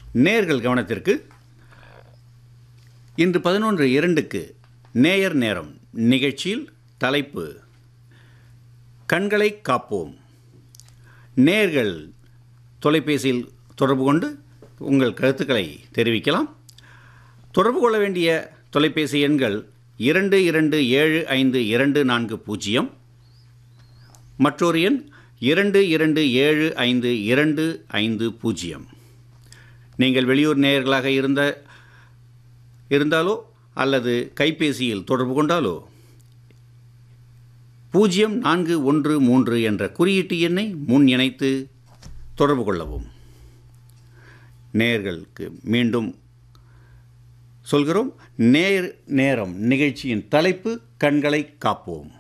நேர்கள் கவனத்திற்கு இன்று பதினொன்று இரண்டுக்கு நேயர் நேரம் நிகழ்ச்சியில் தலைப்பு கண்களை காப்போம் நேர்கள் தொலைபேசியில் தொடர்பு கொண்டு உங்கள் கருத்துக்களை தெரிவிக்கலாம் தொடர்பு கொள்ள வேண்டிய தொலைபேசி எண்கள் இரண்டு இரண்டு ஏழு ஐந்து இரண்டு நான்கு பூஜ்ஜியம் மற்றொரு எண் இரண்டு இரண்டு ஏழு ஐந்து இரண்டு ஐந்து பூஜ்ஜியம் நீங்கள் வெளியூர் நேயர்களாக இருந்த இருந்தாலோ அல்லது கைபேசியில் தொடர்பு கொண்டாலோ பூஜ்ஜியம் நான்கு ஒன்று மூன்று என்ற குறியீட்டு எண்ணை முன் இணைத்து தொடர்பு கொள்ளவும் நேயர்களுக்கு மீண்டும் சொல்கிறோம் நேர் நேரம் நிகழ்ச்சியின் தலைப்பு கண்களை காப்போம்